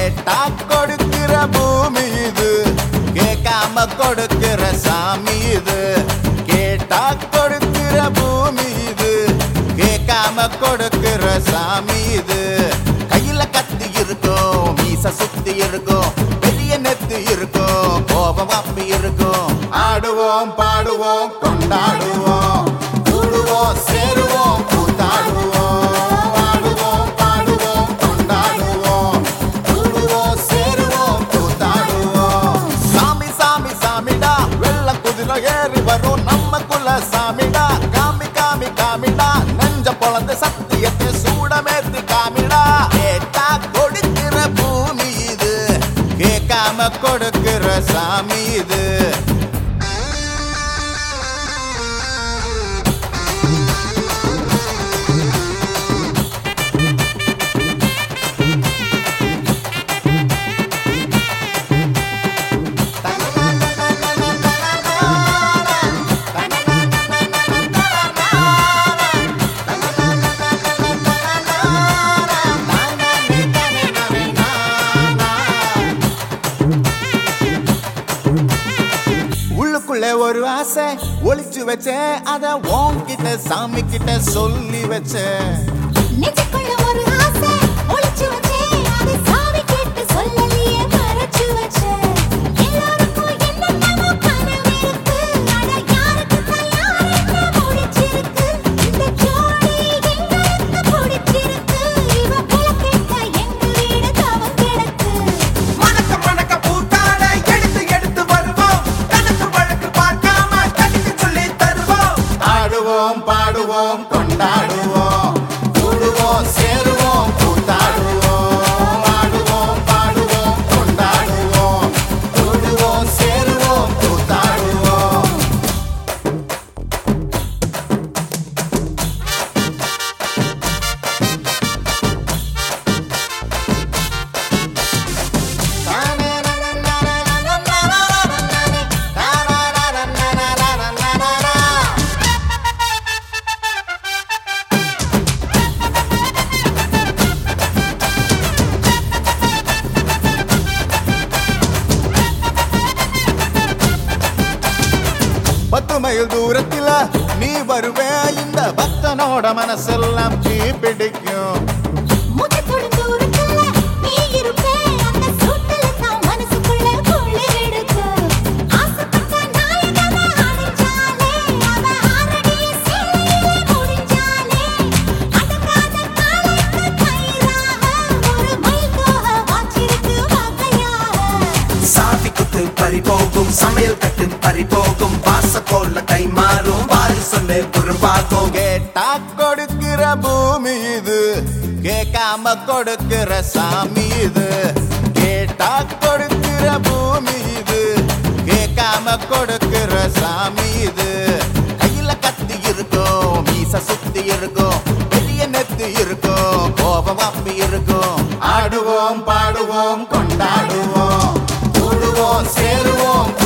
கேட்டா கொடுக்கிற பூமி இது கேட்காம கொடுக்கிற சாமி இது கேட்டா கொடுக்கிற பூமி இது கேட்காம கொடுக்கிற சாமி இது கையில கத்தி இருக்கும் மீச சுத்தி இருக்கும் பெரிய நெத்து இருக்கும் கோபம் அப்பி இருக்கும் ஆடுவோம் பாடுவோம் கொண்டாடுவோம் கூடுவோம் சேருவோம் கூத்தாடுவோம் ஆடுவோம் பாடுவோம் கொண்டாடுவோம் கூடுவோம் சேருவோம் கூத்தாடுவோம் சாமி சாமி சாமிடா வெள்ள குதிரை ஏறி வரும் நம்ம குல சாமிடா காமி காமி காமிடா நெஞ்ச பொழந்து சத்தியத்தை சூடமேத்தி காமிடா கேட்டா கொடுக்கிற பூமி இது கேட்காம கொடுக்கிற சாமி இது உள்ளுக்குள்ள ஒரு ஆசை ஒளிச்சு வச்சேன் அத உன்கிட்ட சாமி கிட்ட சொல்லி வச்சேன் நெஞ்சுக்குள்ள ஒரு ஆசை ஒளிச்சு வச்சேன் அதை சாவி கேட்டு சொல்லலையே மறைச்சு வச்சேன் எல்லாருக்கும் என்னென்னமோ கனவு இருக்கு அட யாருக்கு தான் யாருக்கு முடிச்சிருக்கு இந்த ஜோடி எங்களுக்கு பிடிச்சிருக்கு இவ போல கேட்க எங்க வீடு தவம் கிடக்கு மணக்க மணக்க பூத்தாட எடுத்து எடுத்து வருவோம் கணக்கு வழக்கு பார்க்காம கணிக்கு சொல்லி தருவோம் ஆடுவோம் பாடுவோம் கொண்டாடுவோம் கூடுவோம் சேருவோம் கூத்தாடுவோம் ஆடுவோம் பாடுவோம் கொண்டாடுவோம் கூடுவோம் சேருவோம் கூத்தாடுவோம் பத்து மைல் தூரத்தில நீ வருவே இந்த பக்தனோட மனசெல்லாம் தீ பிடிக்கும் மூச்சு தொடும் தூரத்துல நீ இருப்பே அந்த சூட்டுல தான் மனசுக்குள்ள குளிர் எடுக்கு ஆசைப்பட்ட நாயகனை அடைஞ்சாலே அவ ஆரடிய சேலையிலே முடிஞ்சாலே அடங்காத காலைக்கு கயிறாக ஒரு மைல் போக வாச்சிருக்கு வகையாக சாவி குத்து பறி போகும் சமையல் கட்டு பறி போகும் வாச போல கை மாறும் வாரி சொல்லு குறும்பாகும் கேட்டா கொடுக்கிற பூமி இது கேட்காம கொடுக்கிற சாமி இது கேட்டா கொடுக்கிற பூமி இது கேட்காம கொடுக்கிற சாமி இது கையில கத்தி இருக்கும் மீச சுத்தி இருக்கும் பெரிய நெத்து இருக்கும் கோபம் அப்பி இருக்கும் ஆடுவோம் பாடுவோம் கொண்டாடுவோம் கூடுவோம் சேருவோம்